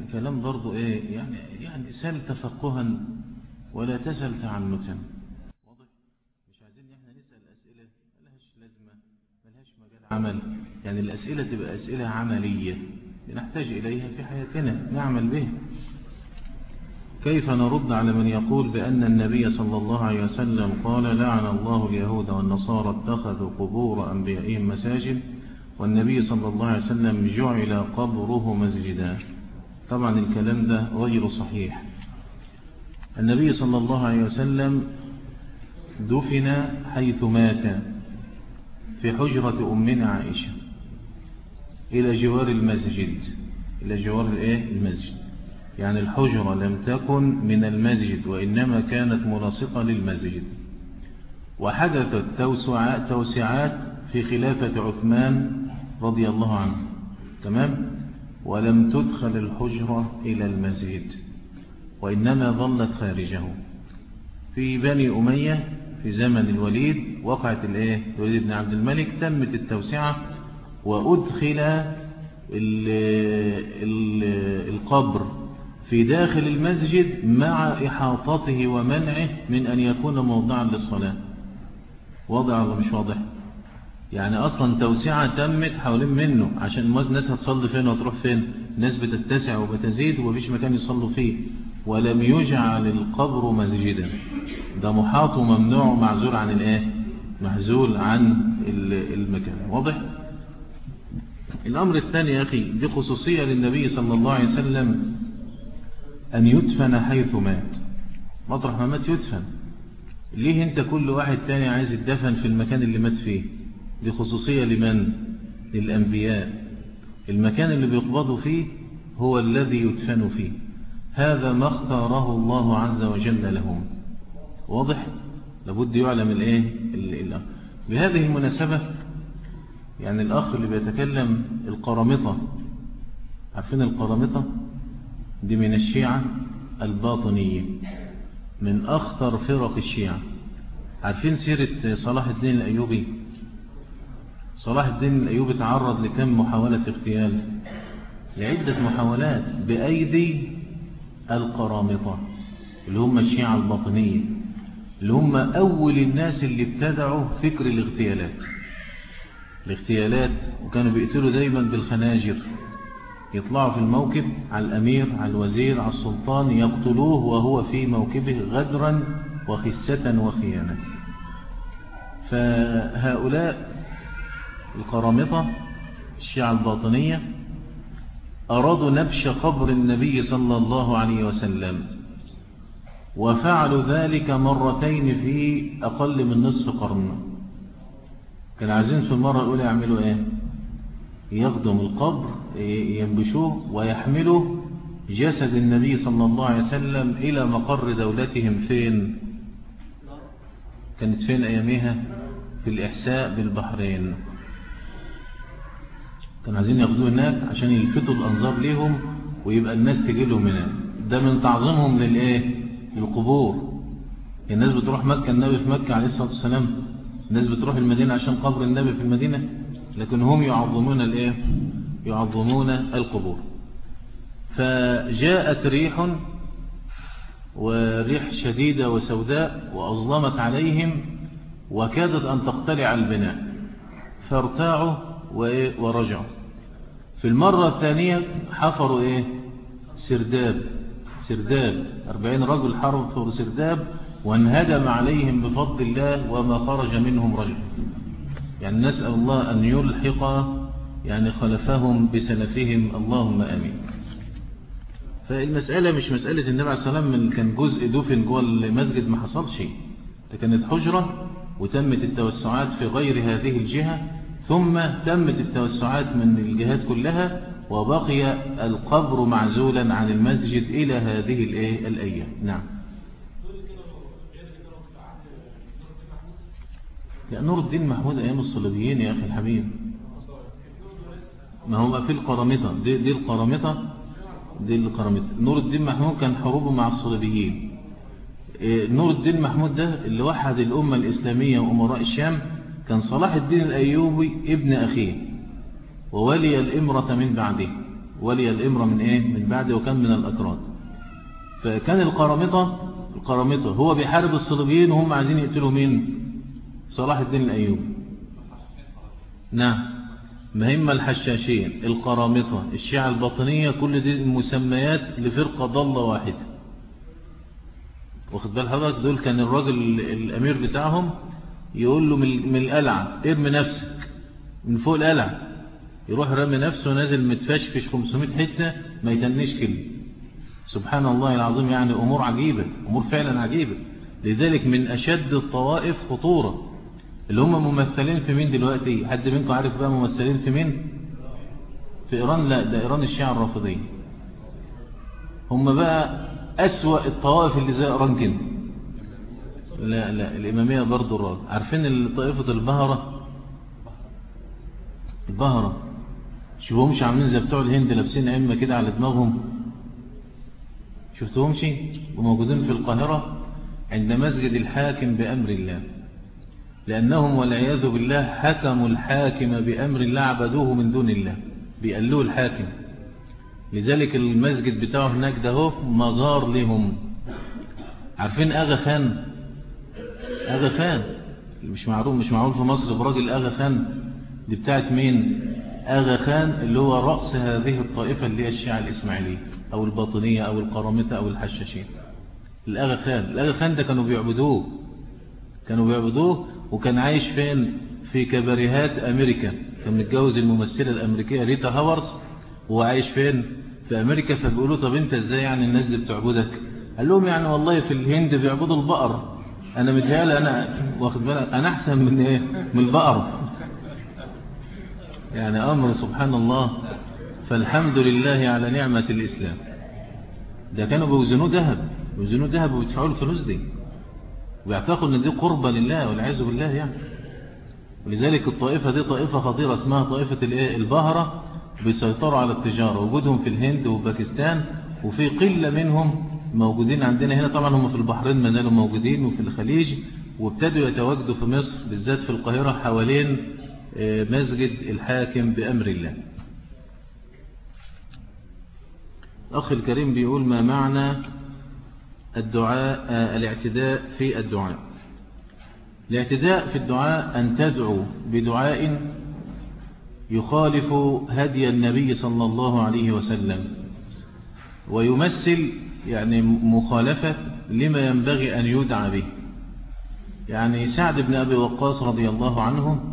يعني كلام برضو ايه يعني يعني سل تفقها ولا تسل تعنتا واضح مش عايزين احنا نسال اسئله ملهاش لازمه ملهاش مجال عمل يعني الاسئله تبقى اسئله عمليه نحتاج اليها في حياتنا نعمل بها كيف نرد على من يقول بأن النبي صلى الله عليه وسلم قال لعن الله اليهود والنصارى اتخذوا قبور أنبيائهم مساجد والنبي صلى الله عليه وسلم جعل قبره مسجدا طبعا الكلام ده غير صحيح النبي صلى الله عليه وسلم دفن حيث مات في حجرة أمنا عائشة إلى جوار المسجد إلى جوار الإيه؟ المسجد يعني الحجرة لم تكن من المسجد وإنما كانت ملاصقة للمسجد وحدثت توسعات في خلافة عثمان رضي الله عنه تمام ولم تدخل الحجرة إلى المسجد وإنما ظلت خارجه في بني أمية في زمن الوليد وقعت الايه الوليد بن عبد الملك تمت التوسعة وأدخل ال ال القبر في داخل المسجد مع إحاطته ومنعه من أن يكون موضعا للصلاة واضح ولا مش واضح يعني أصلا توسعة تمت حوالين منه عشان الناس هتصلي فين وتروح فين الناس بتتسع وبتزيد ومفيش مكان يصلوا فيه ولم يجعل القبر مسجدا ده محاط وممنوع ومعزول عن الايه محزول عن المكان واضح الأمر الثاني يا أخي دي خصوصية للنبي صلى الله عليه وسلم أن يدفن حيث مات مطرح ما مات يدفن ليه انت كل واحد تاني عايز يدفن في المكان اللي مات فيه دي خصوصية لمن للأنبياء المكان اللي بيقبضوا فيه هو الذي يدفن فيه هذا ما اختاره الله عز وجل لهم واضح لابد يعلم الايه بهذه المناسبة يعني الأخ اللي بيتكلم القرامطة عارفين القرامطة دي من الشيعة الباطنية من أخطر فرق الشيعة عارفين سيرة صلاح الدين الأيوبي صلاح الدين الأيوبي تعرض لكم محاولة اغتيال لعدة محاولات بأيدي القرامطة اللي هم الشيعة الباطنية اللي هم أول الناس اللي ابتدعوا فكر الاغتيالات الاغتيالات وكانوا بيقتلوا دايما بالخناجر يطلعوا في الموكب على الأمير على الوزير على السلطان يقتلوه وهو في موكبه غدرا وخسة وخيانة فهؤلاء القرامطة الشيعة الباطنية أرادوا نبش قبر النبي صلى الله عليه وسلم وفعلوا ذلك مرتين في أقل من نصف قرن كان عايزين في المرة الأولى يعملوا إيه يخدم القبر ينبشوه ويحملوا جسد النبي صلى الله عليه وسلم إلى مقر دولتهم فين كانت فين أيامها في الإحساء بالبحرين كانوا عايزين ياخدوه هناك عشان يلفتوا الأنظار ليهم ويبقى الناس تجي لهم هناك ده من تعظيمهم للإيه للقبور الناس بتروح مكة النبي في مكة عليه الصلاة والسلام الناس بتروح المدينة عشان قبر النبي في المدينة لكن هم يعظمون الايه يعظمون القبور فجاءت ريح وريح شديدة وسوداء وأظلمت عليهم وكادت أن تقتلع البناء فارتاعوا ورجعوا في المرة الثانية حفروا إيه سرداب سرداب أربعين رجل حفروا سرداب وانهدم عليهم بفضل الله وما خرج منهم رجل يعني نسأل الله أن يلحق يعني خلفهم بسلفهم اللهم أمين فالمسألة مش مسألة النبي عليه الصلاة والسلام كان جزء دفن جوه المسجد ما حصل شيء ده كانت حجرة وتمت التوسعات في غير هذه الجهة ثم تمت التوسعات من الجهات كلها وبقي القبر معزولا عن المسجد إلى هذه الأيام نعم يا نور الدين محمود أيام الصليبيين يا أخي الحبيب ما هو في القرامطة دي, دي القرامطة دي القرامطة نور الدين محمود كان حروبه مع الصليبيين نور الدين محمود ده اللي وحد الأمة الإسلامية وأمراء الشام كان صلاح الدين الأيوبي ابن أخيه وولي الإمرة من بعده ولي الإمر من إيه من بعد وكان من الأكراد فكان القرامطة القرامطة هو بيحارب الصليبيين وهم عايزين يقتلوا مين صلاح الدين الأيوبي نعم مهمة الحشاشين القرامطة الشيعة الباطنية كل دي مسميات لفرقة ضالة واحدة واخد بال حضرتك دول كان الراجل الأمير بتاعهم يقول له من القلعة ارمي نفسك من فوق القلعة يروح رمي نفسه نازل متفشفش 500 حتة ما يتنيش كلمة سبحان الله العظيم يعني أمور عجيبة أمور فعلا عجيبة لذلك من أشد الطوائف خطورة اللي هم ممثلين في مين دلوقتي حد منكم عارف بقى ممثلين في مين في إيران لا ده إيران الشيعة الرافضين هم بقى أسوأ الطوائف اللي زي إيران كده لا لا الإمامية برضو الراجل عارفين طائفة البهرة البهرة شوفهمش عاملين زي بتوع الهند لابسين أئمة كده على دماغهم شفتهمش وموجودين في القاهرة عند مسجد الحاكم بأمر الله لأنهم والعياذ بالله حكموا الحاكم بأمر الله عبدوه من دون الله بيقلوه الحاكم لذلك المسجد بتاعه هناك ده هو مزار لهم عارفين أغا خان أغا خان مش معروف مش معروف في مصر براجل أغا خان دي بتاعت مين أغا خان اللي هو رأس هذه الطائفة اللي هي الشيعة الإسماعيلية أو الباطنية أو القرامطة أو الحشاشين الأغا خان الأغا خان ده كانوا بيعبدوه كانوا بيعبدوه وكان عايش فين في كباريهات أمريكا كان متجوز الممثلة الأمريكية ريتا هاورس وهو عايش فين في أمريكا فبيقولوا طب أنت إزاي يعني الناس دي بتعبدك قال لهم يعني والله في الهند بيعبدوا البقر أنا متهيألي أنا واخد بالك أنا أحسن من إيه من البقر يعني أمر سبحان الله فالحمد لله على نعمة الإسلام ده كانوا بيوزنوه ذهب بيوزنوه ذهب ويدفعوا له الفلوس دي ويعتقدوا ان دي قربة لله والعياذ بالله يعني ولذلك الطائفة دي طائفة خطيرة اسمها طائفة الايه البهرة بيسيطروا على التجارة وجودهم في الهند وباكستان وفي قلة منهم موجودين عندنا هنا طبعا هم في البحرين ما زالوا موجودين وفي الخليج وابتدوا يتواجدوا في مصر بالذات في القاهرة حوالين مسجد الحاكم بأمر الله الأخ الكريم بيقول ما معنى الدعاء الاعتداء في الدعاء الاعتداء في الدعاء أن تدعو بدعاء يخالف هدي النبي صلى الله عليه وسلم ويمثل يعني مخالفة لما ينبغي أن يدعى به يعني سعد بن أبي وقاص رضي الله عنه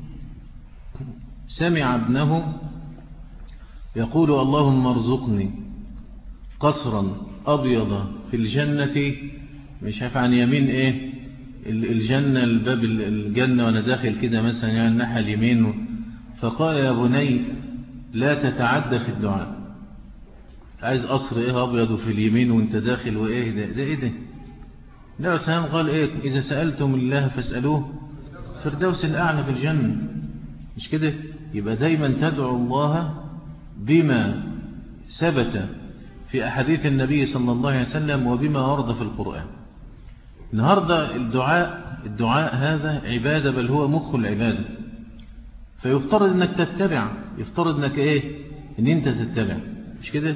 سمع ابنه يقول اللهم ارزقني قصرا أبيض في الجنة مش عارف عن يمين إيه الجنة الباب الجنة وأنا داخل كده مثلا يعني الناحية اليمين فقال يا بني لا تتعدى في الدعاء عايز قصر إيه أبيض في اليمين وانت داخل وإيه ده ده إيه ده لا سلام قال إيه إذا سألتم الله فاسألوه فردوس الأعلى في الجنة مش كده يبقى دايما تدعو الله بما ثبت في أحاديث النبي صلى الله عليه وسلم وبما ورد في القرآن النهاردة الدعاء الدعاء هذا عبادة بل هو مخ العبادة فيفترض انك تتبع يفترض انك ايه ان انت تتبع مش كده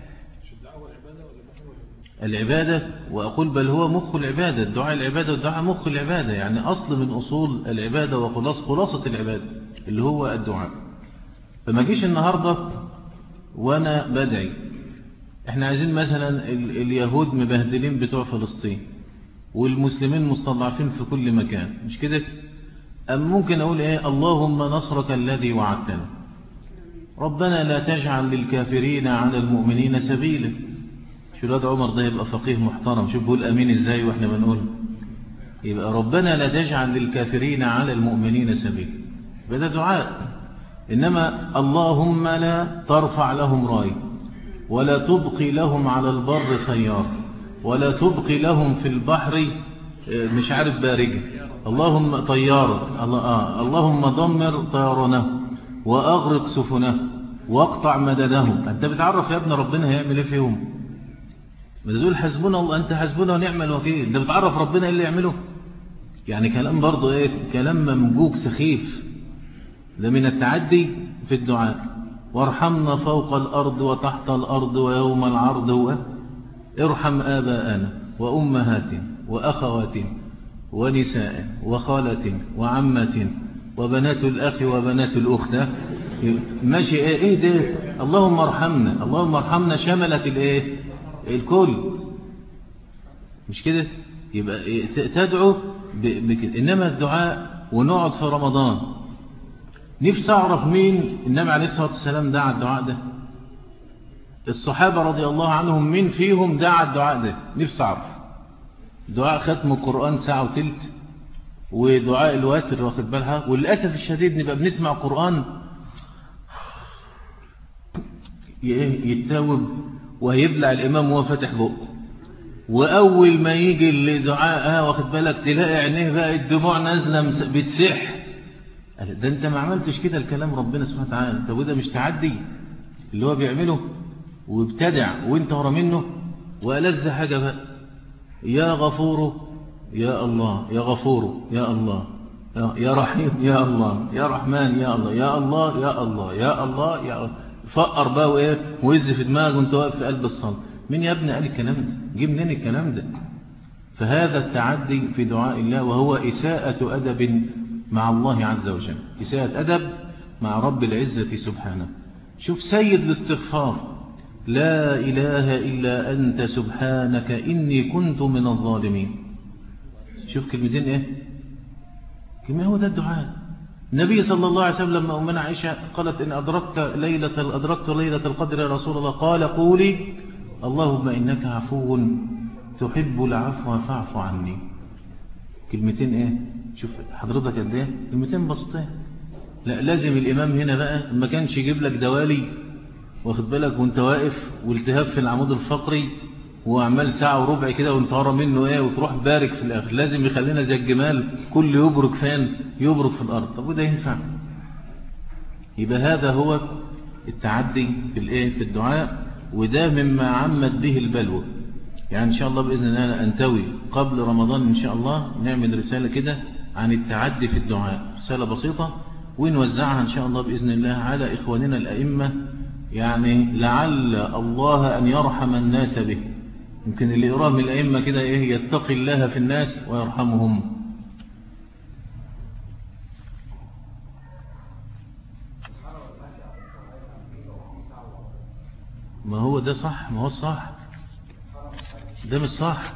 العبادة وأقول بل هو مخ العبادة الدعاء العبادة والدعاء مخ العبادة يعني أصل من أصول العبادة وخلاص خلاصة العبادة اللي هو الدعاء فما جيش النهاردة وأنا بدعي احنا عايزين مثلا اليهود مبهدلين بتوع فلسطين والمسلمين مستضعفين في كل مكان مش كده أم ممكن أقول إيه اللهم نصرك الذي وعدتنا ربنا لا تجعل للكافرين على المؤمنين سبيلا شو الواد عمر ده يبقى فقيه محترم شوف بيقول أمين إزاي وإحنا بنقول يبقى ربنا لا تجعل للكافرين على المؤمنين سبيلا ده دعاء إنما اللهم لا ترفع لهم راي ولا تبقي لهم على البر سيار ولا تبقي لهم في البحر مش عارف بارجة اللهم طيارة الله آه اللهم دمر طيرانه وأغرق سفنه واقطع مددهم أنت بتعرف يا ابن ربنا هيعمل ايه فيهم ما تقول حسبنا الله أنت حسبنا ونعم الوكيل أنت بتعرف ربنا ايه اللي يعمله يعني كلام برضه ايه كلام ممجوج سخيف ده من التعدي في الدعاء وارحمنا فوق الأرض وتحت الأرض ويوم العرض هو ارحم آباءنا وأمهاتنا وأخواتنا ونساء وخالة وعمة وبنات الأخ وبنات الأخت ماشي ايه ايه ده اللهم ارحمنا اللهم ارحمنا شملت الايه الكل مش كده يبقى تدعو بكده انما الدعاء ونقعد في رمضان نفسي اعرف مين النبي عليه الصلاه والسلام دعا الدعاء ده الصحابه رضي الله عنهم مين فيهم دعا الدعاء ده نفسي اعرف دعاء ختم القران ساعه وثلث ودعاء الواتر واخد بالها وللاسف الشديد نبقى بنسمع قران يتاوب وهيبلع الامام وهو فاتح بقه واول ما يجي لدعاء اه واخد بالك تلاقي عينيه بقى الدموع نازله بتسح ده انت ما عملتش كده الكلام ربنا سبحانه وتعالى طب وده مش تعدي اللي هو بيعمله وابتدع وانت ورا منه والذ حاجه بقى يا غفور يا الله يا غفور يا الله يا رحيم يا الله يا رحمن يا الله يا الله يا الله يا الله يا الله فقر بقى وايه ويز في دماغك وانت واقف في قلب الصلاه مين يا ابني قال الكلام ده جه منين الكلام ده فهذا التعدي في دعاء الله وهو إساءة أدب مع الله عز وجل إساءة أدب مع رب العزة سبحانه شوف سيد الاستغفار لا إله إلا أنت سبحانك إني كنت من الظالمين شوف كلمتين إيه كما هو ده الدعاء النبي صلى الله عليه وسلم لما أمنا عائشة قالت إن أدركت ليلة, أدركت ليلة القدر يا رسول الله قال قولي اللهم إنك عفو تحب العفو فاعف عني كلمتين ايه شوف حضرتك قد ايه كلمتين بسيطين لا لازم الامام هنا بقى ما كانش يجيب لك دوالي واخد بالك وانت واقف والتهاب في العمود الفقري وعمال ساعة وربع كده وانت ورا منه ايه وتروح بارك في الاخر لازم يخلينا زي الجمال كل يبرك فين يبرك في الارض طب وده ينفع يبقى هذا هو التعدي في الايه في الدعاء وده مما عمت به البلوى يعني إن شاء الله بإذن الله أنتوي قبل رمضان إن شاء الله نعمل رسالة كده عن التعدي في الدعاء رسالة بسيطة ونوزعها إن شاء الله بإذن الله على إخواننا الأئمة يعني لعل الله أن يرحم الناس به يمكن اللي يراه من الأئمة كده إيه يتقي الله في الناس ويرحمهم ما هو ده صح ما هو صح ده مش صح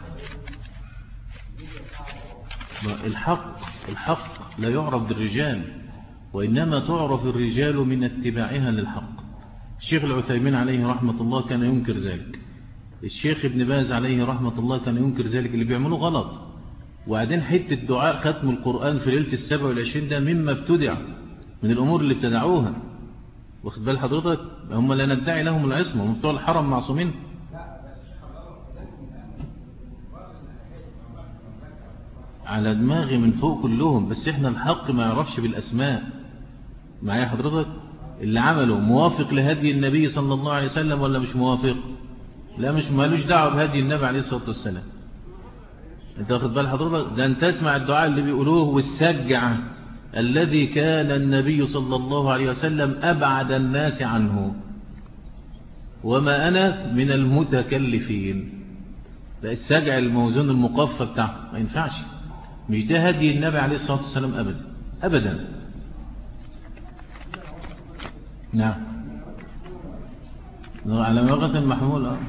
الحق الحق لا يعرف بالرجال وإنما تعرف الرجال من اتباعها للحق الشيخ العثيمين عليه رحمة الله كان ينكر ذلك الشيخ ابن باز عليه رحمة الله كان ينكر ذلك اللي بيعملوا غلط وبعدين حتة دعاء ختم القرآن في ليلة السبع والعشرين ده مما ابتدع من الأمور اللي ابتدعوها واخد بال حضرتك هم لا ندعي لهم العصمة هم بتوع الحرم معصومين على دماغي من فوق كلهم بس احنا الحق ما يعرفش بالأسماء معايا حضرتك اللي عمله موافق لهدي النبي صلى الله عليه وسلم ولا مش موافق لا مش مالوش دعوه بهدي النبي عليه الصلاة والسلام انت واخد بال حضرتك ده انت اسمع الدعاء اللي بيقولوه والسجع الذي كان النبي صلى الله عليه وسلم أبعد الناس عنه وما أنا من المتكلفين لا السجع الموزون المقفى بتاعه ما ينفعش مش ده هدي النبي عليه الصلاة والسلام أبدا أبدا نعم على لغة المحمول أه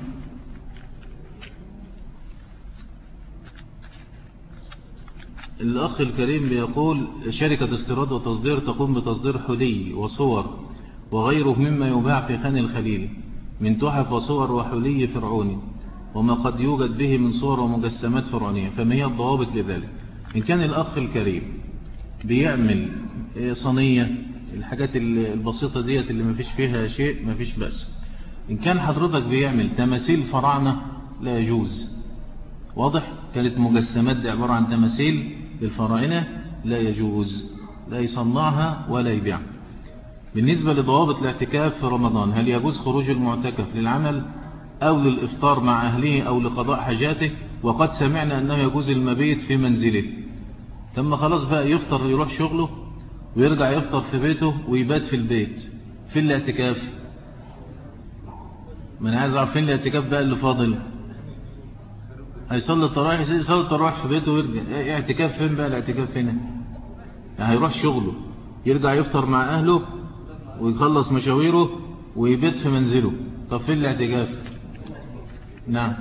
الأخ الكريم بيقول شركة استيراد وتصدير تقوم بتصدير حلي وصور وغيره مما يباع في خان الخليل من تحف وصور وحلي فرعوني وما قد يوجد به من صور ومجسمات فرعونية فما هي الضوابط لذلك إن كان الأخ الكريم بيعمل صينية الحاجات البسيطة ديت اللي ما فيش فيها شيء ما فيش بأس إن كان حضرتك بيعمل تماثيل فراعنة لا يجوز واضح كانت مجسمات دي عبارة عن تماثيل للفراعنة لا يجوز لا يصنعها ولا يبيعها بالنسبة لضوابط الاعتكاف في رمضان هل يجوز خروج المعتكف للعمل أو للإفطار مع أهله أو لقضاء حاجاته وقد سمعنا أنه يجوز المبيت في منزله ثم خلاص بقى يفطر يروح شغله ويرجع يفطر في بيته ويبات في البيت فين الاعتكاف ما انا عايز اعرف فين الاعتكاف بقى اللي فاضل هيصلي التراويح يصلي التراويح في بيته ويرجع ايه اعتكاف فين بقى الاعتكاف هنا يعني هيروح شغله يرجع يفطر مع اهله ويخلص مشاويره ويبيت في منزله طب فين الاعتكاف نعم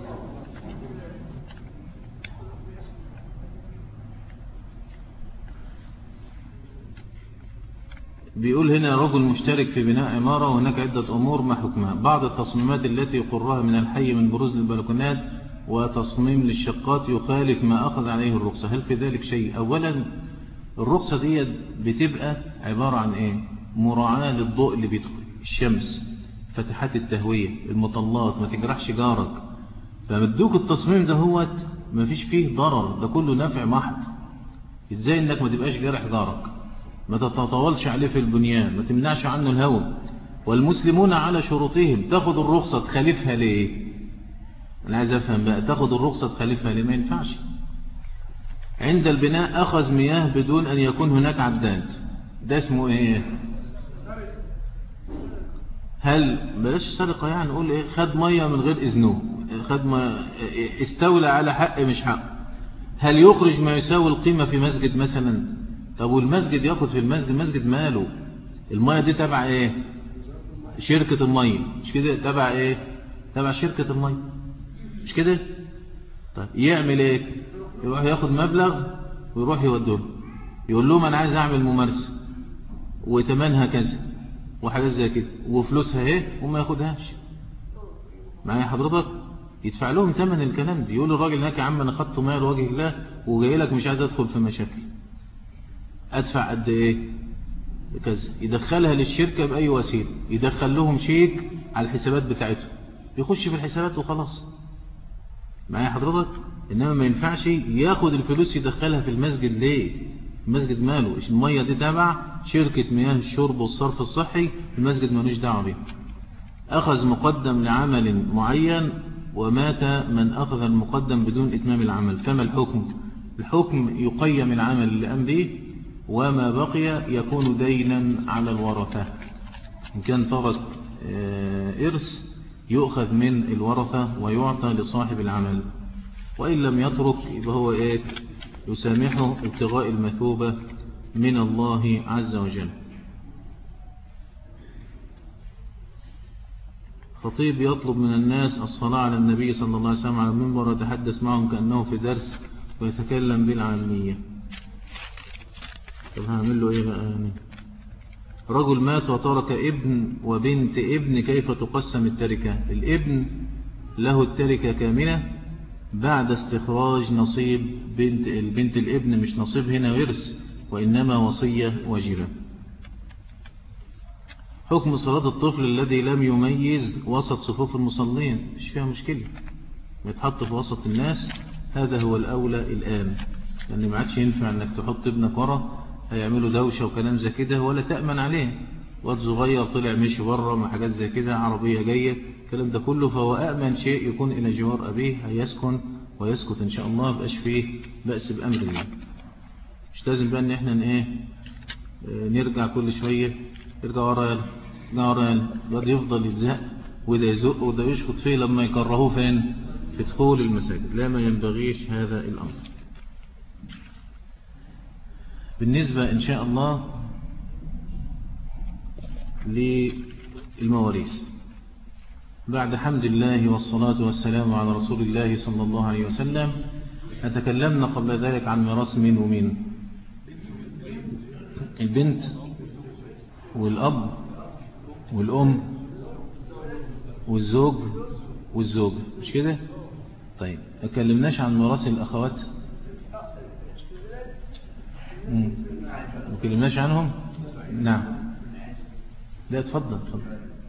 بيقول هنا رجل مشترك في بناء عمارة وهناك عدة أمور ما حكمها بعض التصميمات التي يقرها من الحي من بروز للبلكونات وتصميم للشقات يخالف ما أخذ عليه الرخصة هل في ذلك شيء أولا الرخصة دي بتبقى عبارة عن إيه مراعاة للضوء اللي بيدخل الشمس فتحات التهوية المطلات ما تجرحش جارك فمدوك التصميم ده هو ما فيش فيه ضرر ده كله نفع محض ازاي انك ما تبقاش جارح جارك ما تتطاولش عليه في البنيان ما تمنعش عنه الهوى والمسلمون على شروطهم تاخد الرخصة تخالفها ليه انا عايز افهم بقى تاخد الرخصة تخالفها ليه ما ينفعش عند البناء اخذ مياه بدون ان يكون هناك عداد ده اسمه ايه هل بلاش سرقة يعني نقول ايه خد مية من غير اذنه خد ما استولى على حق مش حق هل يخرج ما يساوي القيمة في مسجد مثلا طب والمسجد ياخد في المسجد مسجد ماله المية دي تبع ايه شركة المية مش كده تبع ايه تبع شركة المية مش كده طيب يعمل ايه يروح ياخد مبلغ ويروح يوديه يقول لهم انا عايز اعمل ممارسة وتمنها كذا وحاجات زي كده وفلوسها ايه وما ياخدهاش معايا حضرتك يدفع لهم ثمن الكلام ده يقول الراجل هناك يا عم انا خدت مال وجه الله وجاي لك مش عايز ادخل في مشاكل ادفع قد ايه كذا يدخلها للشركة باي وسيله يدخل لهم شيك على الحسابات بتاعتهم يخش في الحسابات وخلاص معايا حضرتك انما ما ينفعش ياخد الفلوس يدخلها في المسجد ليه المسجد ماله المية دي تبع شركة مياه الشرب والصرف الصحي المسجد مالوش دعوه بيه أخذ مقدم لعمل معين ومات من أخذ المقدم بدون إتمام العمل فما الحكم الحكم يقيم العمل اللي قام به وما بقي يكون دينا على الورثة إن كان ترك إرث يؤخذ من الورثة ويعطى لصاحب العمل وإن لم يترك يبقى هو إيه يسامحه ابتغاء المثوبة من الله عز وجل خطيب يطلب من الناس الصلاة على النبي صلى الله عليه وسلم على المنبر ويتحدث معهم كأنه في درس ويتكلم بالعامية طب هعمل له ايه بقى يعني رجل مات وترك ابن وبنت ابن كيف تقسم التركة الابن له التركة كاملة بعد استخراج نصيب بنت البنت الابن مش نصيب هنا ورث وإنما وصية واجبة حكم صلاة الطفل الذي لم يميز وسط صفوف المصلين مش فيها مشكلة يتحط في وسط الناس هذا هو الأولى الآن لأن ما عادش ينفع أنك تحط ابنك ورا هيعملوا دوشة وكلام زي كده ولا تأمن عليه واد صغير طلع مشي بره مع حاجات زي كده عربية جاية الكلام ده كله فهو أأمن شيء يكون إلى جوار أبيه هيسكن ويسكت إن شاء الله بقاش فيه بأس بأمر الله مش لازم بقى إن إحنا إيه نرجع كل شوية يرجع ورا يلا يرجع ورا يلا الواد يفضل يتزق وده يزق وده يشخط فيه لما يكرهوه فين في دخول المساجد لا ما ينبغيش هذا الأمر بالنسبة إن شاء الله للمواريث بعد حمد الله والصلاة والسلام على رسول الله صلى الله عليه وسلم أتكلمنا قبل ذلك عن ميراث مين ومين البنت والأب والأم والزوج والزوج مش كده طيب ما اتكلمناش عن ميراث الأخوات ما اتكلمناش عنهم نعم لا اتفضل اتفضل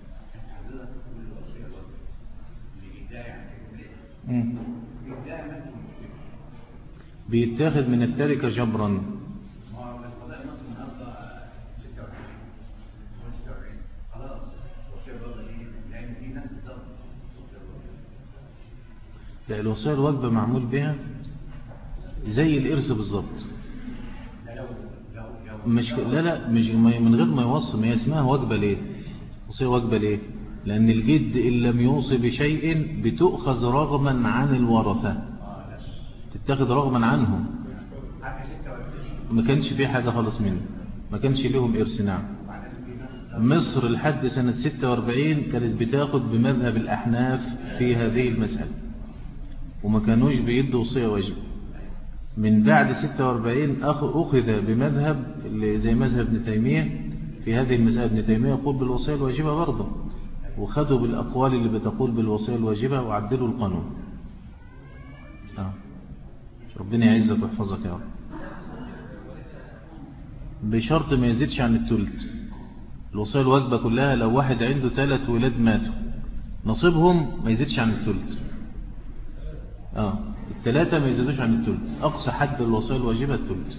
بيتاخد من التركة جبرا لا الوصية الواجبة معمول بها زي الإرث بالظبط مش لا لا مش من غير ما يوصي ما هي اسمها واجبة ليه وصية واجبة ليه لأن الجد إن لم يوصي بشيء بتؤخذ رغما عن الورثة تتخذ رغما عنهم ما كانش فيه حاجة خالص منه ما كانش لهم إرث نعم مصر لحد سنة 46 كانت بتاخد بمذهب الأحناف في هذه المسألة وما كانوش بيدوا وصية واجبة من بعد 46 أخذ بمذهب زي مذهب ابن تيمية في هذه المسألة ابن تيمية يقول بالوصية الواجبة برضه وخدوا بالأقوال اللي بتقول بالوصية الواجبة وعدلوا القانون آه. ربنا يعزك ويحفظك يا رب بشرط ما يزيدش عن التلت الوصية الواجبة كلها لو واحد عنده ثلاث ولاد ماتوا نصيبهم ما يزيدش عن التلت اه الثلاثة ما يزيدوش عن التلت أقصى حد الوصية الواجبة التلت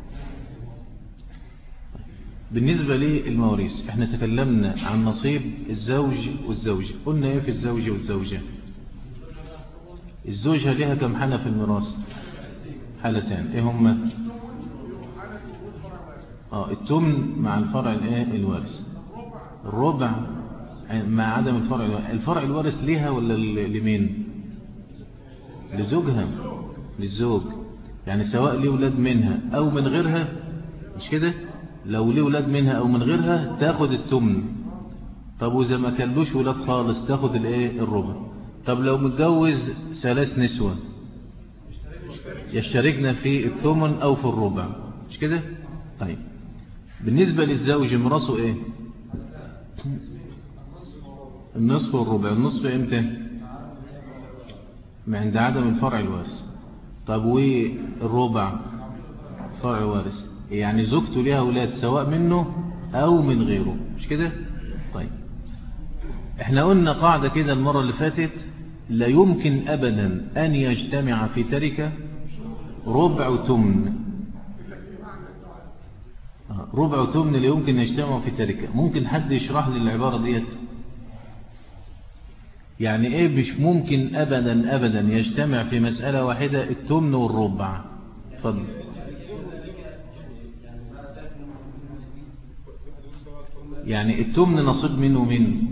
بالنسبة للمواريث احنا تكلمنا عن نصيب الزوج والزوجة قلنا ايه في الزوج والزوجة الزوجة لها كم حالة في الميراث حالتان ايه هما اه التمن مع الفرع الايه الوارث الربع مع عدم الفرع الوارث الفرع الوارث ليها ولا لمين لزوجها للزوج يعني سواء ليه ولاد منها او من غيرها مش كده لو ليه ولاد منها او من غيرها تاخد التمن طب واذا ما كانلوش ولاد خالص تاخد الايه الربع طب لو متجوز ثلاث نسوة يشتركنا في الثمن او في الربع مش كده طيب بالنسبة للزوج مراسه ايه النصف والربع النصف امتى عند عدم الفرع الوارث طب والربع فرع وارث يعني زوجته ليها أولاد سواء منه أو من غيره مش كده طيب احنا قلنا قاعدة كده المرة اللي فاتت لا يمكن أبدا أن يجتمع في تركة ربع تمن ربع تمن لا يمكن يجتمع في تركة ممكن حد يشرح لي العبارة ديت يعني ايه مش ممكن ابدا ابدا يجتمع في مسألة واحدة التمن والربع فضل يعني التمن نصيب منه ومن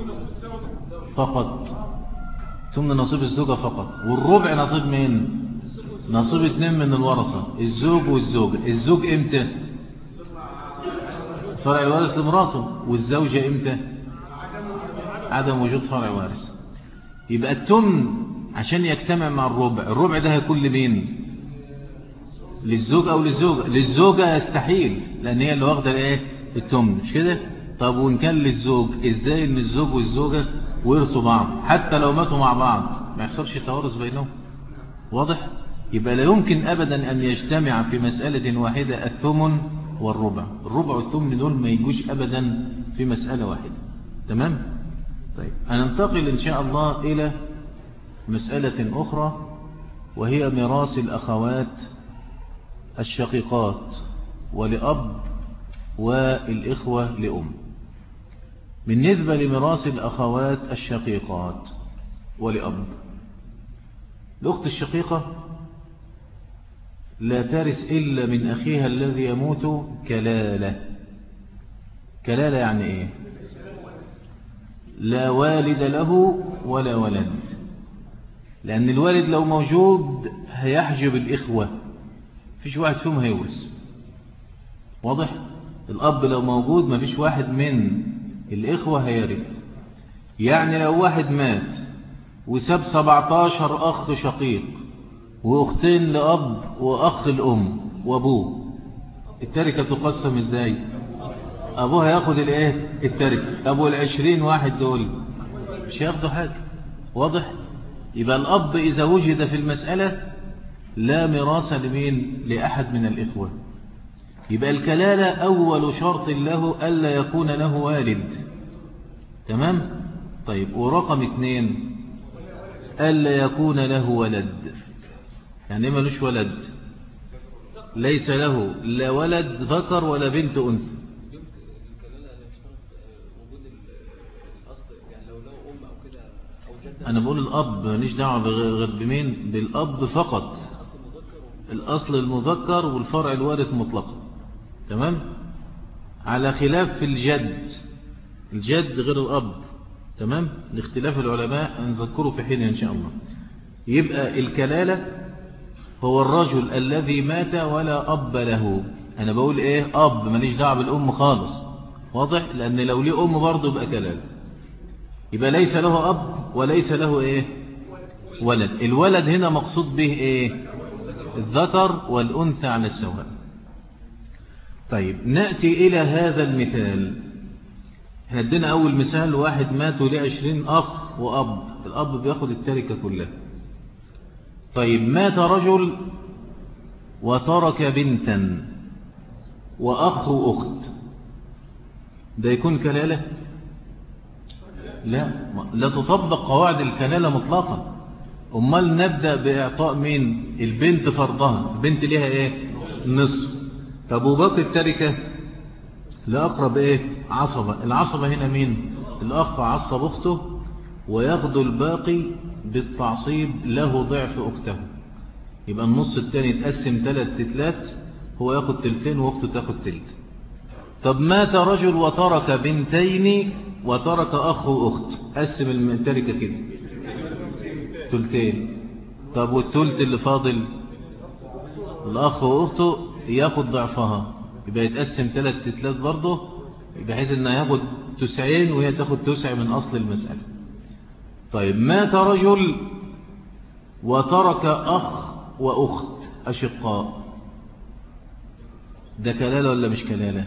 فقط تمن نصيب الزوجة فقط والربع نصيب من نصيب اتنين من الورثة الزوج والزوجة الزوج امتى فرع الوارث لمراته والزوجة امتى عدم وجود فرع وارث يبقى التمن عشان يجتمع مع الربع الربع ده هيكون لمين للزوج او للزوجة للزوجة يستحيل لان هي اللي واخده ايه التمن مش كده طب وان كان للزوج ازاي ان الزوج والزوجة ورثوا بعض حتى لو ماتوا مع بعض ما يحصلش توارث بينهم واضح يبقى لا يمكن ابدا ان يجتمع في مسألة واحدة الثمن والربع الربع والثمن دول ما يجوش ابدا في مسألة واحدة تمام طيب هننتقل إن شاء الله إلى مسألة أخرى وهي ميراث الأخوات الشقيقات ولأب والإخوة لأم بالنسبة لميراث الأخوات الشقيقات ولأب الأخت الشقيقة لا ترث إلا من أخيها الذي يموت كلالة كلالة يعني إيه لا والد له ولا ولد لأن الوالد لو موجود هيحجب الإخوة فيش واحد فيهم هيورث واضح الأب لو موجود ما فيش واحد من الإخوة هيرث يعني لو واحد مات وساب 17 أخ شقيق وأختين لأب وأخ الأم وأبوه التركة تقسم إزاي أبوها ياخد الإيه التركة أبو العشرين واحد دول مش ياخدوا حاجة واضح يبقى الأب إذا وجد في المسألة لا ميراث لمين لأحد من الإخوة يبقى الكلالة أول شرط له ألا يكون له والد تمام طيب ورقم اثنين ألا يكون له ولد يعني إيه ملوش ولد ليس له لا ولد ذكر ولا بنت أنثى أنا بقول الأب ماليش دعوة غير بمين بالأب فقط الأصل المذكر والفرع الوارث مطلقا تمام على خلاف في الجد الجد غير الأب تمام لاختلاف العلماء نذكره في حين إن شاء الله يبقى الكلالة هو الرجل الذي مات ولا أب له أنا بقول إيه أب ماليش دعوه بالأم خالص واضح لأن لو ليه أم برضه يبقى كلالة يبقى ليس له أب وليس له إيه ولد الولد هنا مقصود به إيه الذكر والأنثى على السواء طيب نأتي إلى هذا المثال هدينا أول مثال واحد مات وليه عشرين أخ وأب الأب بياخد التركة كلها طيب مات رجل وترك بنتا وأخ وأخت ده يكون كلالة لا لا تطبق قواعد الكلالة مطلقا أمال نبدأ بإعطاء مين البنت فرضها البنت ليها إيه نصف طب وباقي التركة لأقرب إيه عصبة العصبة هنا مين الأخ عصب أخته وياخد الباقي بالتعصيب له ضعف أخته يبقى النص التاني يتقسم ثلاث تتلات هو ياخد تلتين واخته تاخد تلت طب مات رجل وترك بنتين وترك أخ وأخت قسم التركة كده تلتين طب والتلت اللي فاضل الأخ وأخته ياخد ضعفها يبقى يتقسم ثلاث تتلات برضه بحيث انه ياخد تسعين وهي تاخد تسع من أصل المسألة طيب مات رجل وترك أخ وأخت أشقاء ده كلالة ولا مش كلالة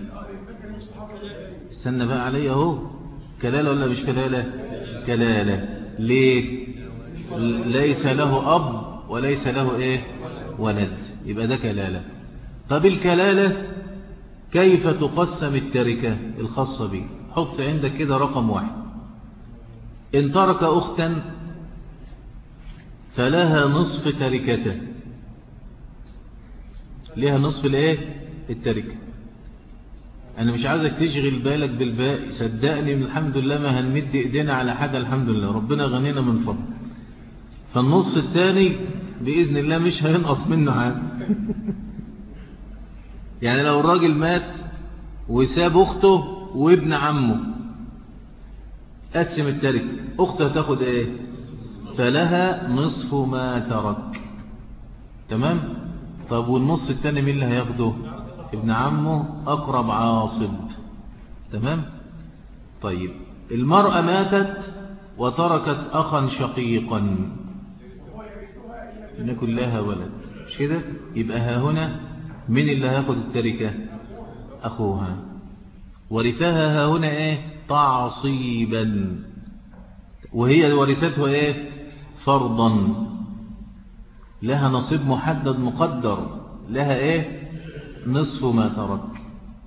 استنى بقى علي اهو كلالة ولا مش كلالة كلالة ليه ليس له أب وليس له إيه ولد يبقى ده كلالة طب الكلالة كيف تقسم التركة الخاصة به حط عندك كده رقم واحد إن ترك أختا فلها نصف تركته لها نصف الايه التركة انا مش عايزك تشغل بالك بالباقي صدقني الحمد لله ما هنمد ايدينا على حاجة الحمد لله ربنا غنينا من فضل فالنص الثاني بإذن الله مش هينقص منه حاجة يعني لو الراجل مات وساب أخته وابن عمه قسم التركة أخته تاخد ايه فلها نصف ما ترك تمام طب والنص الثاني مين اللي هياخده ابن عمه أقرب عاصب تمام طيب المرأة ماتت وتركت أخا شقيقا نكن لها ولد مش كده يبقى ها هنا من اللي هياخد التركة أخوها ورثها ها هنا ايه تعصيبا وهي ورثته ايه فرضا لها نصيب محدد مقدر لها ايه نصف ما ترك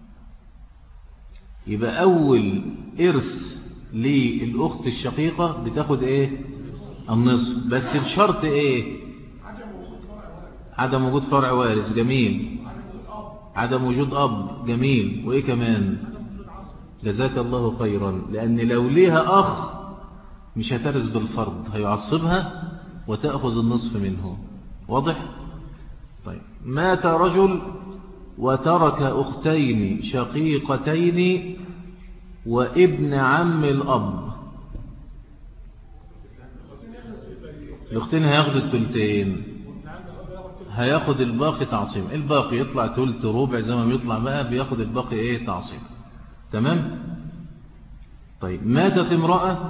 يبقى اول ارث للاخت الشقيقة بتاخد ايه النصف بس بشرط ايه عدم وجود فرع وارث جميل عدم وجود اب جميل وايه كمان جزاك الله خيرا لان لو ليها اخ مش هترث بالفرض هيعصبها وتأخذ النصف منه واضح طيب مات رجل وترك أختين شقيقتين وابن عم الأب الأختين هياخد التلتين هياخد الباقي تعصيم الباقي يطلع تلت ربع زي ما بيطلع بقى بياخد الباقي ايه تعصيم تمام طيب ماتت امرأة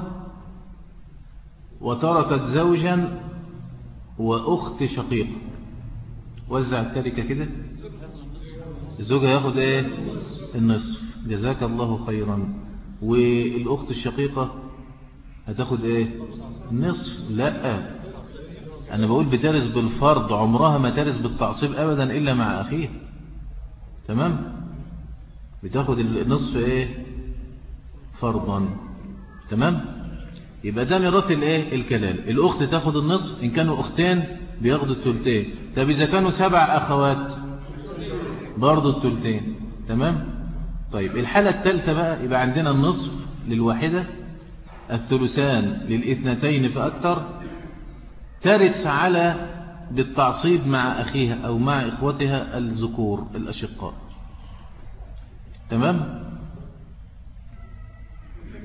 وتركت زوجا وأخت شقيقة وزع التركة كده الزوج هياخد ايه النصف جزاك الله خيرا والأخت الشقيقة هتاخد ايه نصف لا انا بقول بترث بالفرض عمرها ما ترث بالتعصيب ابدا الا مع اخيها تمام بتاخد النصف ايه فرضا تمام يبقى ده ميراث الايه الكلال الاخت تاخد النصف ان كانوا اختين بياخدوا الثلثين طب اذا كانوا سبع اخوات برضه الثلثين تمام طيب الحالة الثالثة بقى يبقى عندنا النصف للواحدة الثلثان للاثنتين فأكثر ترث على بالتعصيب مع أخيها أو مع إخوتها الذكور الأشقاء تمام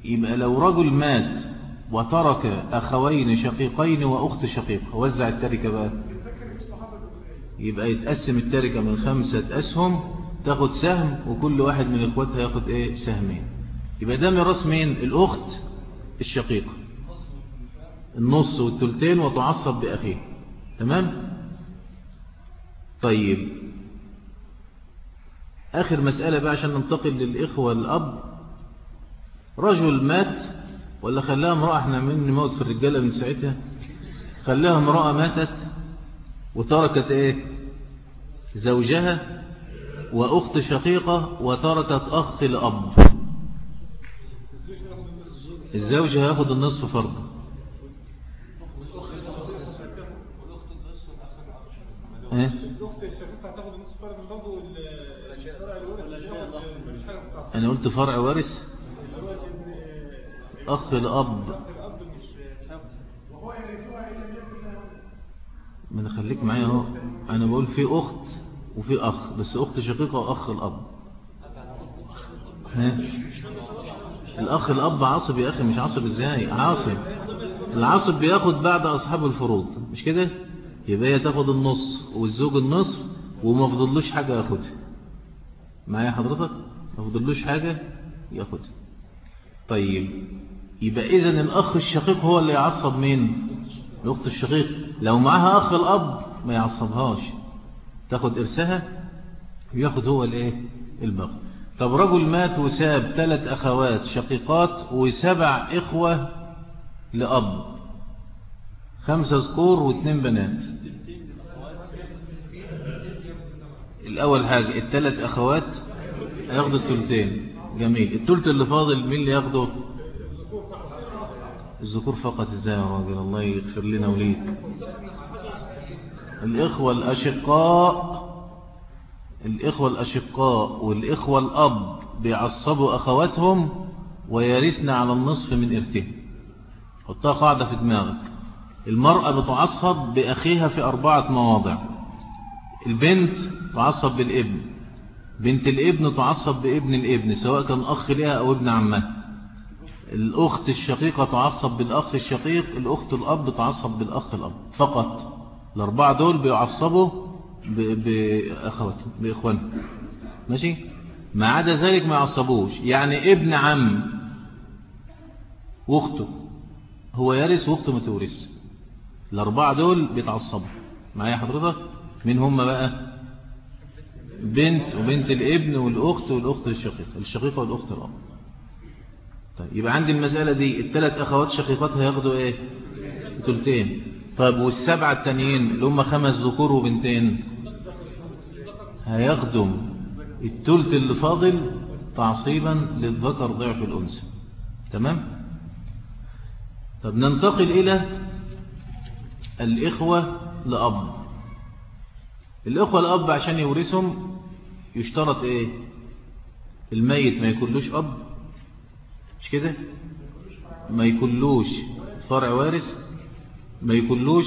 يبقى لو رجل مات وترك أخوين شقيقين وأخت شقيقة وزع التركة بقى يبقى يتقسم التركة من خمسة أسهم تاخد سهم وكل واحد من إخواتها ياخد إيه سهمين يبقى ده ميراث مين الأخت الشقيقة النص والتلتين وتعصب بأخيه تمام طيب آخر مسألة بقى عشان ننتقل للإخوة الأب رجل مات ولا خلاها امرأة احنا من موت في الرجالة من ساعتها خلاها امرأة ماتت وتركت ايه زوجها وأخت شقيقة وتركت أخت لأب الزوج هياخد النصف فرضا ايه انا قلت فرع وارث اخ الاب ما خليك معايا اهو انا بقول في اخت وفي اخ بس اخت شقيقه واخ الاب ها الاخ الاب عاصب يا اخي مش عاصب ازاي عاصب العاصب بياخد بعد اصحاب الفروض مش كده يبقى هي تاخد النص والزوج النصف وما فضلوش حاجه ياخدها معايا حضرتك ما فضلوش حاجه ياخدها طيب يبقى اذا الاخ الشقيق هو اللي يعصب مين الاخت الشقيق لو معاها اخ الاب ما يعصبهاش تاخد ارثها وياخد هو الايه الباقي طب رجل مات وساب ثلاث اخوات شقيقات وسبع اخوة لاب خمسة ذكور واثنين بنات الاول حاجة الثلاث اخوات هياخدوا الثلثين جميل الثلث اللي فاضل مين اللي ياخده الذكور فقط ازاي يا راجل الله يغفر لنا وليك الإخوة الأشقاء الإخوة الأشقاء والإخوة الأب بيعصبوا أخواتهم ويرثن على النصف من إرثهم حطها قاعدة في دماغك المرأة بتعصب بأخيها في أربعة مواضع البنت تعصب بالابن بنت الابن تعصب بابن الابن سواء كان أخ لها أو ابن عمها الأخت الشقيقة تعصب بالأخ الشقيق الأخت الأب تعصب بالأخ الأب فقط الأربعة دول بيعصبوا بأخواتهم بإخوانهم ماشي ما عدا ذلك ما يعصبوش يعني ابن عم واخته هو يرث واخته ما تورث الأربعة دول بيتعصبوا معايا حضرتك مين هم بقى بنت وبنت الابن والأخت والأخت الشقيقة الشقيقة والأخت الأب طيب يبقى عندي المسألة دي الثلاث أخوات شقيقات هياخدوا إيه تلتين طيب والسبعة التانيين اللي هم خمس ذكور وبنتين هياخدوا التلت اللي فاضل تعصيبا للذكر ضعف الأنثى تمام طب ننتقل إلى الإخوة لأب الإخوة لأب عشان يورثهم يشترط إيه الميت ما يكونلوش أب مش كده ما يكونلوش فرع وارث ما يكونلوش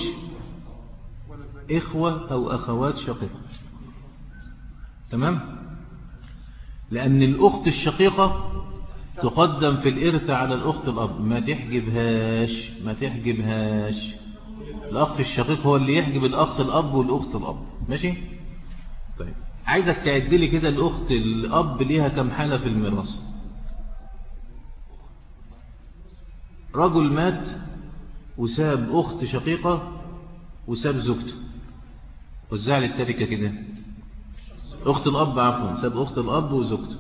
إخوة أو أخوات شقيقة تمام لأن الأخت الشقيقة تقدم في الإرث على الأخت الأب ما تحجبهاش ما تحجبهاش الأخ الشقيق هو اللي يحجب الأخ الأب والأخت الأب ماشي طيب عايزك تعدلي كده الأخت الأب ليها كم حالة في الميراث رجل مات وساب أخت شقيقة وساب زوجته وزع لي التركة كده أخت الأب عفوا ساب أخت الأب وزوجته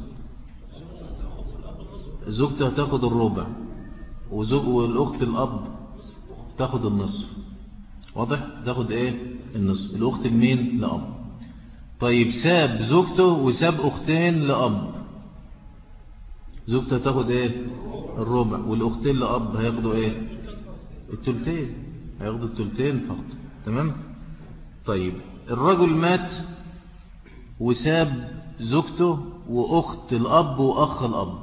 زوجته تاخد الربع وزوج والأخت الأب تاخد النصف واضح تاخد ايه النصف الأخت لمين لأب طيب ساب زوجته وساب أختين لأب زوجته تاخد ايه الربع والأختين لأب هياخدوا ايه التلتين هياخدوا التلتين فقط تمام طيب الرجل مات وساب زوجته وأخت الأب وأخ الأب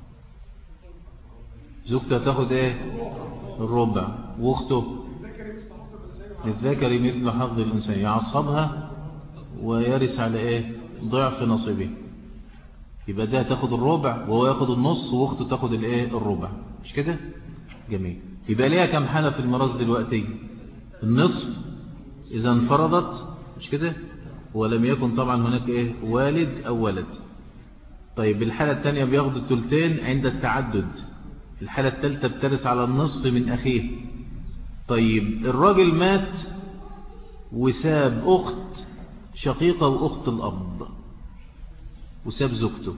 زوجته تاخد ايه الربع واخته الذكر مثل حظ الإنسان يعصبها ويرث على ايه ضعف نصيبه يبقى ده تاخد الربع وهو ياخد النص واخته تاخد الايه الربع مش كده جميل يبقى ليها كم حالة في الميراث دلوقتي النصف إذا انفرضت مش كده ولم يكن طبعا هناك إيه والد أو ولد طيب الحالة الثانية بياخد التلتين عند التعدد الحالة الثالثة بترس على النصف من أخيه طيب الراجل مات وساب أخت شقيقة وأخت الأب وساب زوجته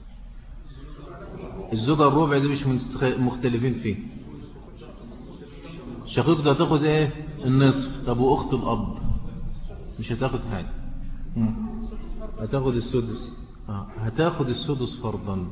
الزوجة الربع دي مش مختلفين فيه شقيقته هتاخد ايه النصف طب واخت الاب مش هتاخد حاجة هتاخد السدس آه. هتاخد السدس فرضا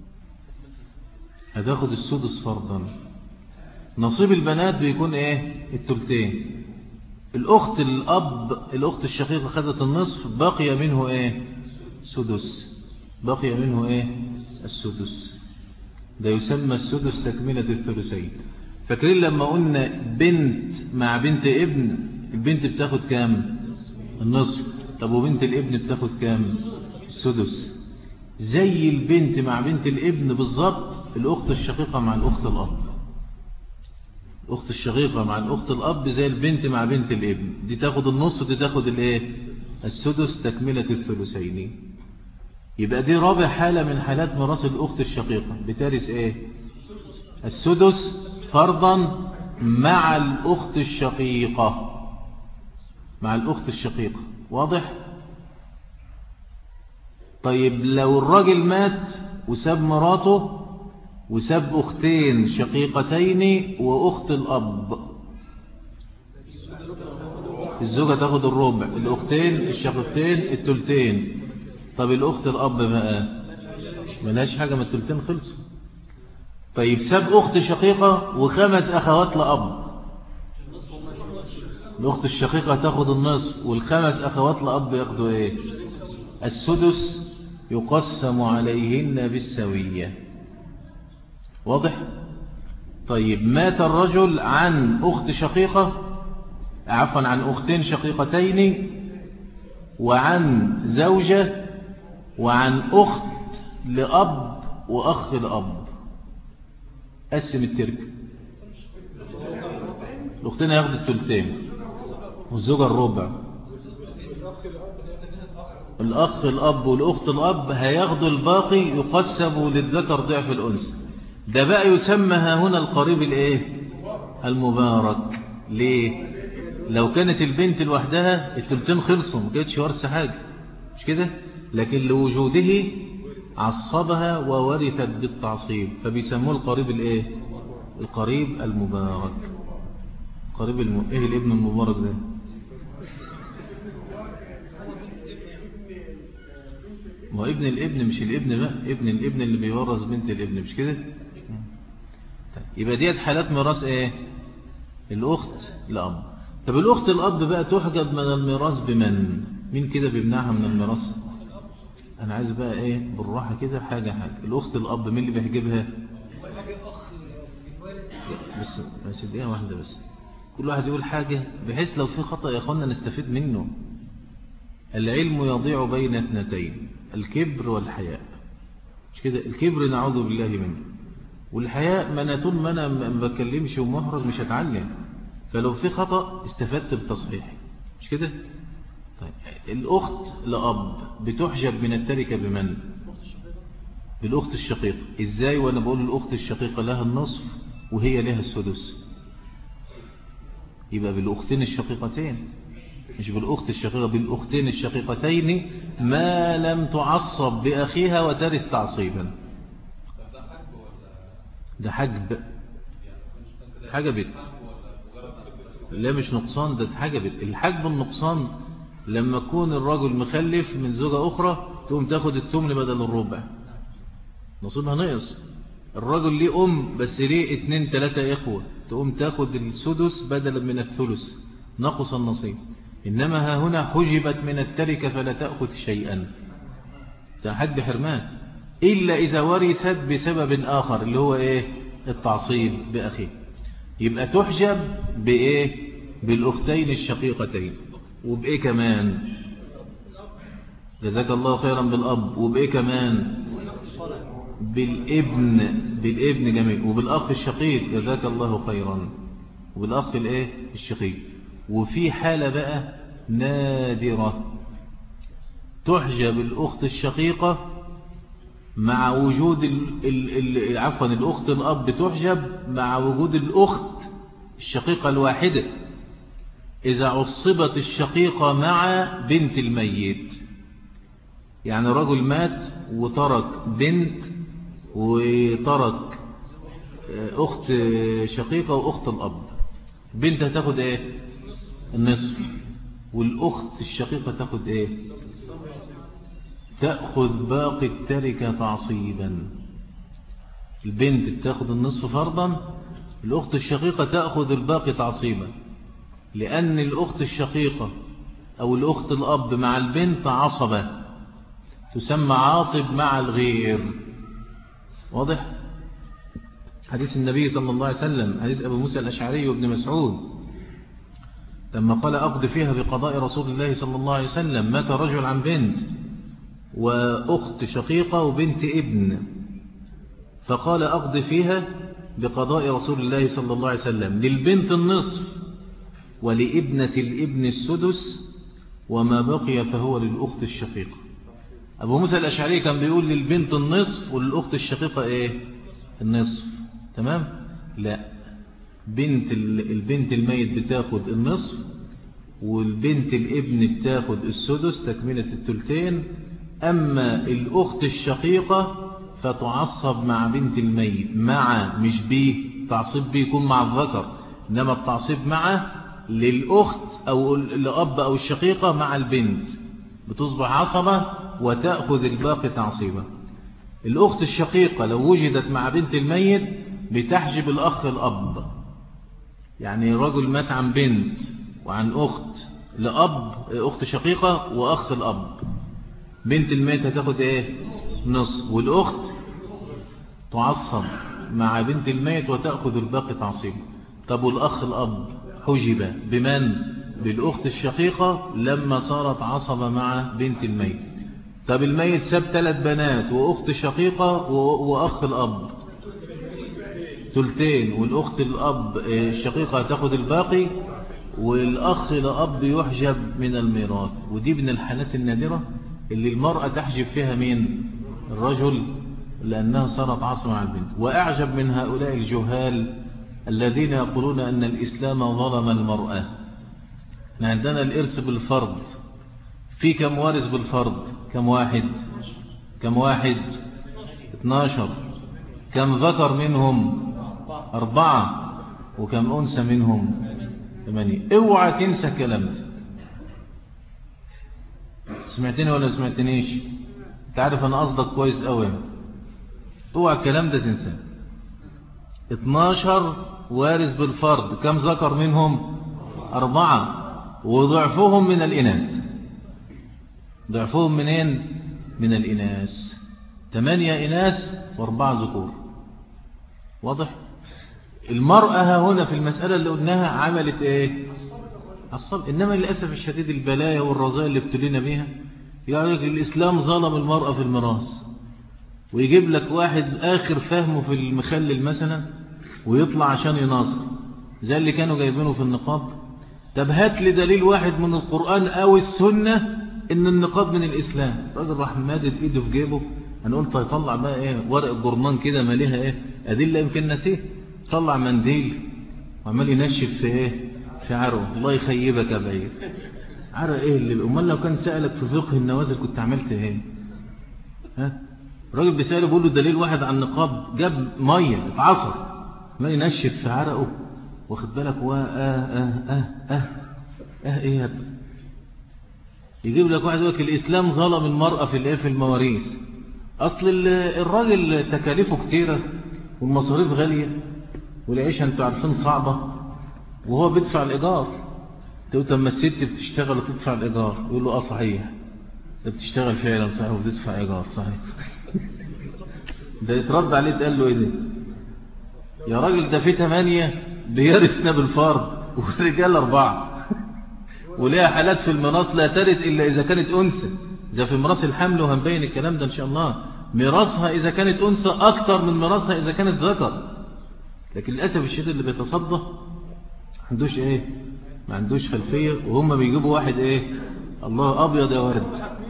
هتاخد السدس فرضا نصيب البنات بيكون ايه التلتين الاخت الاب الاخت الشقيقة خدت النصف بقي منه ايه سدس بقي منه ايه السدس ده يسمى السدس تكملة الثلثين فاكرين لما قلنا بنت مع بنت ابن البنت بتاخد كام النصف طب وبنت الابن بتاخد كام السدس زي البنت مع بنت الابن بالظبط الأخت الشقيقة مع الأخت الأب الأخت الشقيقة مع الأخت الأب زي البنت مع بنت الابن دي تاخد النص دي تاخد الايه السدس تكملة الثلثين يبقى دي رابع حالة من حالات ميراث الأخت الشقيقة بتارس ايه السدس فرضا مع الأخت الشقيقة مع الأخت الشقيقة واضح طيب لو الراجل مات وساب مراته وساب أختين شقيقتين وأخت الأب الزوجة تاخد الربع الأختين الشقيقتين التلتين طب الأخت الأب بقى ملهاش حاجة من التلتين خلصوا طيب ساب أخت شقيقة وخمس أخوات لأب الأخت الشقيقة تاخد النصف والخمس أخوات لأب ياخدوا إيه السدس يقسم عليهن بالسوية واضح طيب مات الرجل عن أخت شقيقة عفوا عن أختين شقيقتين وعن زوجة وعن أخت لأب وأخ لأب قسم الترك الأختين هياخدوا التلتين والزوجة الربع الأخ الأب والأخت الأب هياخدوا الباقي يقسموا للذكر ضعف الأنثى ده بقى يسمى هنا القريب الايه المبارك ليه لو كانت البنت لوحدها التلتين خلصوا ما كانتش ورث حاجة مش كده لكن لوجوده عصبها وورثت بالتعصيب فبيسموه القريب الايه القريب المبارك قريب الم... ايه الابن المبارك ده ما ابن الابن مش الابن بقى ابن الابن اللي بيورث بنت الابن مش كده يبقى ديت حالات ميراث ايه الاخت الاب طب الاخت الاب بقى تحجب من الميراث بمن مين كده بيمنعها من الميراث انا عايز بقى ايه بالراحه كده حاجه حاجه الاخت الاب مين اللي بيحجبها بس بس دقيقه واحده بس كل واحد يقول حاجه بحيث لو في خطا يا اخوانا نستفيد منه العلم يضيع بين اثنتين الكبر والحياء مش كده الكبر نعوذ بالله منه والحياء ما انا طول ما انا ما بكلمش ومحرج مش هتعلم فلو في خطأ استفدت بتصحيح مش كده طيب الاخت لاب بتحجب من التركة بمن بالاخت الشقيقة ازاي وانا بقول الاخت الشقيقة لها النصف وهي لها السدس يبقى بالاختين الشقيقتين مش بالأخت الشقيقة بالأختين الشقيقتين ما لم تعصب بأخيها وترث تعصيبا ده حجب حجبت لا مش نقصان ده حجبت الحجب النقصان لما يكون الرجل مخلف من زوجة أخرى تقوم تاخد التمن بدل الربع نصيبها نقص الرجل ليه أم بس ليه اتنين تلاتة إخوة تقوم تاخد السدس بدلا من الثلث نقص النصيب إنما ها هنا حجبت من التركة فلا تأخذ شيئا تحد حرمان إلا إذا ورثت بسبب آخر اللي هو إيه التعصيب بأخيه يبقى تحجب بإيه بالأختين الشقيقتين وبإيه كمان جزاك الله خيرا بالأب وبإيه كمان بالابن بالابن جميل وبالأخ الشقيق جزاك الله خيرا وبالأخ الايه الشقيق وفي حالة بقى نادرة تحجب الأخت الشقيقة مع وجود ال ال ال عفوا الأخت الأب تحجب مع وجود الأخت الشقيقة الواحدة إذا عصبت الشقيقة مع بنت الميت يعني رجل مات وترك بنت وترك أخت شقيقة وأخت الأب بنت هتاخد إيه النصف والأخت الشقيقة تاخد إيه تأخذ باقي التركة تعصيبا البنت بتاخذ النصف فرضا الأخت الشقيقة تأخذ الباقي تعصيبا لأن الأخت الشقيقة أو الأخت الأب مع البنت عصبة تسمى عاصب مع الغير واضح حديث النبي صلى الله عليه وسلم حديث أبو موسى الأشعري وابن مسعود لما قال أقضي فيها بقضاء رسول الله صلى الله عليه وسلم مات رجل عن بنت وأخت شقيقة وبنت ابن فقال أقضي فيها بقضاء رسول الله صلى الله عليه وسلم للبنت النصف ولابنة الابن السدس وما بقي فهو للأخت الشقيقة أبو موسى الأشعري كان بيقول للبنت النصف وللأخت الشقيقة إيه النصف تمام لا بنت البنت الميت بتاخد النصف والبنت الابن بتاخد السدس تكملة التلتين أما الأخت الشقيقة فتعصب مع بنت الميت مع مش بيه تعصيب بيه يكون مع الذكر إنما التعصيب مع للأخت أو الأب أو الشقيقة مع البنت بتصبح عصبة وتأخذ الباقي تعصيبا الأخت الشقيقة لو وجدت مع بنت الميت بتحجب الأخ الأب يعني رجل مات عن بنت وعن أخت لأب أخت شقيقة وأخ الأب بنت الميت هتاخد ايه نص والأخت تعصب مع بنت الميت وتأخذ الباقي تعصيب طب والأخ الأب حجب بمن بالأخت الشقيقة لما صارت عصبة مع بنت الميت طب الميت ساب ثلاث بنات وأخت شقيقة وأخ الأب ثلثين والأخت الأب الشقيقة تأخذ الباقي والأخ الأب يحجب من الميراث ودي من الحالات النادرة اللي المرأة تحجب فيها مين الرجل لأنها صارت عصمة مع البنت وأعجب من هؤلاء الجهال الذين يقولون أن الإسلام ظلم المرأة عندنا الإرث بالفرض في كم وارث بالفرض كم واحد كم واحد 12 كم ذكر منهم أربعة وكم أنثى منهم ثمانية اوعى تنسى الكلام ده سمعتني ولا سمعتنيش تعرف انا قصدك كويس قوي اوعى الكلام ده تنساه 12 وارث بالفرض كم ذكر منهم أربعة وضعفهم من الإناث ضعفهم منين من الإناث ثمانية إناث واربعة ذكور واضح المرأة هنا في المسألة اللي قلناها عملت ايه الصلب إنما للأسف الشديد البلايا والرزايا اللي ابتلينا بيها يعني الإسلام ظلم المرأة في الميراث ويجيب لك واحد آخر فهمه في المخلل مثلا ويطلع عشان يناصر زي اللي كانوا جايبينه في النقاب طب هات لي دليل واحد من القرآن أو السنة إن النقاب من الإسلام راجل راح مادد إيده في جيبه أنا قلت هيطلع بقى إيه ورق الجرمان كده ماليها إيه أدلة يمكن نسيه طلع منديل وعمال ينشف في إيه في عرق الله يخيبك يا بعيد عرق إيه اللي أمال لو كان سألك في فقه النوازل كنت عملت إيه ها الراجل بيسأله بيقول له دليل واحد عن النقاب جاب مية اتعصر ما ينشف في عرقه واخد بالك و اه اه اه اه اه ايه يا ابني يجيب لك واحد يقول لك الاسلام ظلم المرأة في الايه في المواريث اصل الراجل تكاليفه كتيرة والمصاريف غالية والعيشة انتوا عارفين صعبة وهو بيدفع الايجار تقول طب ما الست بتشتغل وتدفع الايجار يقول له اه صحيح بتشتغل فعلا صحيح وبتدفع ايجار صحيح ده يترد عليه تقال له ايه ده يا راجل ده في ثمانية بيرثنا بالفرض والرجال أربعة وليها حالات في المناص لا ترث إلا إذا كانت أنثى زي في مراس الحمل وهنبين الكلام ده إن شاء الله ميراثها إذا كانت أنثى أكتر من ميراثها إذا كانت ذكر لكن للأسف الشديد اللي بيتصدى ما عندوش إيه ما عندوش خلفية وهم بيجيبوا واحد إيه الله أبيض يا ورد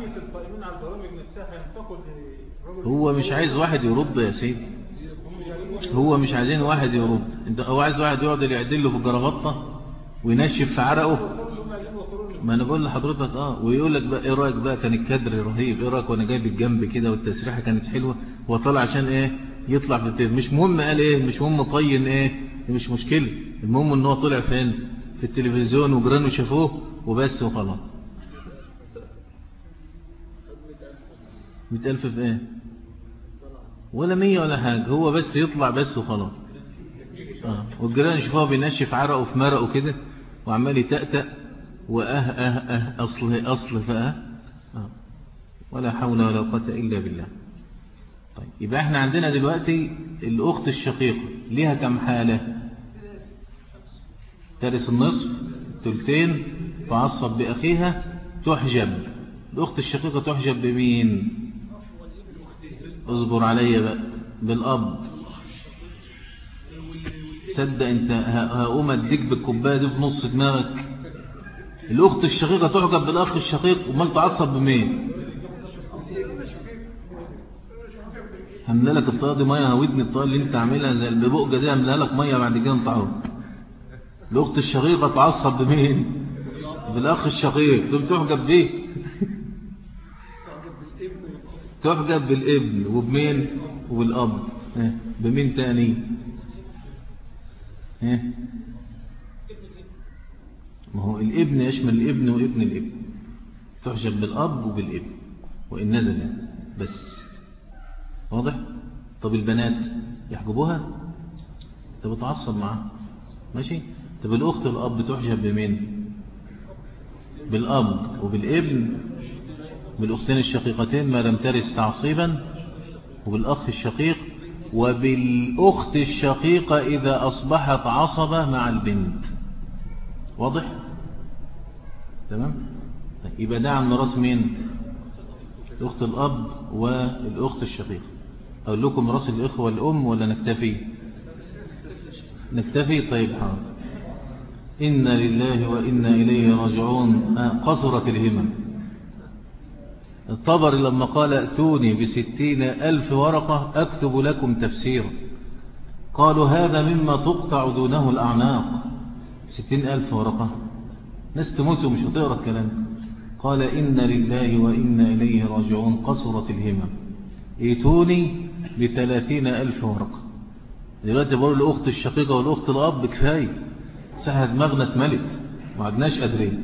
هو مش عايز واحد يرد يا سيدي هو مش عايزين واحد يرد انت هو عايز واحد يقعد يعدل له في الجرافطه وينشف في عرقه ما انا بقول لحضرتك اه ويقول لك بقى ايه رايك بقى كان الكادر رهيب ايه رايك وانا جايب الجنب كده والتسريحه كانت حلوه هو طالع عشان ايه يطلع في التلفزيون مش مهم قال ايه مش مهم طين ايه مش مشكله المهم ان هو طلع فين في التلفزيون وجيرانه شافوه وبس وخلاص 100000 في ايه ولا مية ولا حاجة هو بس يطلع بس وخلاص آه. والجيران يشوفوه بينشف عرقه في مرقه كده وعمال يتأتأ وأه أه أه أصل أصل فأه آه. ولا حول ولا قوة إلا بالله طيب يبقى احنا عندنا دلوقتي الأخت الشقيقة ليها كم حالة ترس النصف تلتين تعصب بأخيها تحجب الأخت الشقيقة تحجب بمين اصبر عليا بقى بالأب صدق انت هقوم اديك بالكوبايه دي في نص دماغك الاخت الشقيقه تعجب بالاخ الشقيق وما تعصب بمين هملا لك الطاقه دي ميه هودني الطاقه اللي انت عاملها زي الببقجه دي هملا لك ميه بعد كده انت عارف الاخت الشقيقه تعصب بمين بالاخ الشقيق دول تعجب بيه تعجب بالابن وبمين وبالاب بمين تاني ما هو الابن يشمل الابن وابن الابن تعجب بالاب وبالابن وان نزل بس واضح طب البنات يحجبوها طب بتعصب معاه ماشي طب الاخت الاب تعجب بمين بالاب وبالابن بالأختين الشقيقتين ما لم ترث تعصيبا وبالأخ الشقيق وبالأخت الشقيقة إذا أصبحت عصبة مع البنت واضح؟ تمام؟ يبقى ده عن ميراث مين؟ الأخت الأب والأخت الشقيقة أقول لكم ميراث الإخوة الأم ولا نكتفي؟ نكتفي طيب حاضر إنا لله وإنا إليه راجعون قصرت الهمم الطبري لما قال ائتوني بستين ألف ورقة أكتب لكم تفسيرا قالوا هذا مما تقطع دونه الأعناق ستين ألف ورقة ناس تموت ومش هتقرأ الكلام قال إن لله وإنا إليه راجعون قصرت الهمم ائتوني بثلاثين ألف ورقة دلوقتي بقول الأخت الشقيقة والأخت الأب كفاية سهل دماغنا اتملت ما عدناش قادرين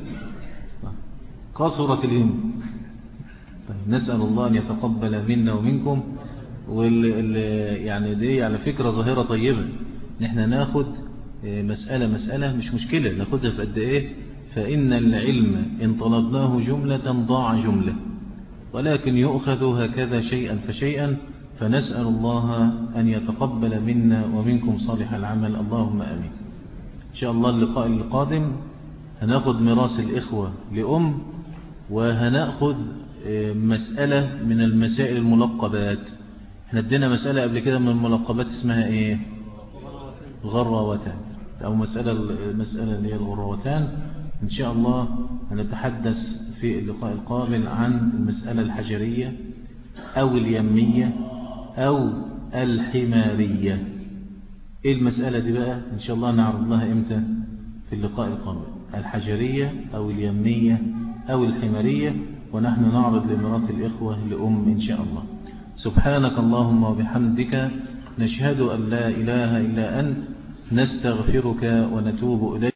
قصرت الهمم طيب نسأل الله أن يتقبل منا ومنكم وال يعني دي على فكرة ظاهرة طيبة نحن ناخد مسألة مسألة مش مشكلة ناخدها في قد إيه فإن العلم إن طلبناه جملة ضاع جملة ولكن يؤخذ هكذا شيئا فشيئا فنسأل الله أن يتقبل منا ومنكم صالح العمل اللهم أمين إن شاء الله اللقاء القادم هناخد ميراث الإخوة لأم وهنأخذ مسألة من المسائل الملقبات احنا ادينا مسألة قبل كده من الملقبات اسمها ايه الغراوتان او مسألة المسألة اللي هي الغراوتان ان شاء الله هنتحدث في اللقاء القابل عن المسألة الحجرية او اليمية او الحمارية ايه المسألة دي بقى ان شاء الله نعرض لها امتى في اللقاء القابل الحجرية او اليمية او الحمارية ونحن نعرض لميراث الإخوة لأم إن شاء الله سبحانك اللهم وبحمدك نشهد أن لا إله إلا أنت نستغفرك ونتوب إليك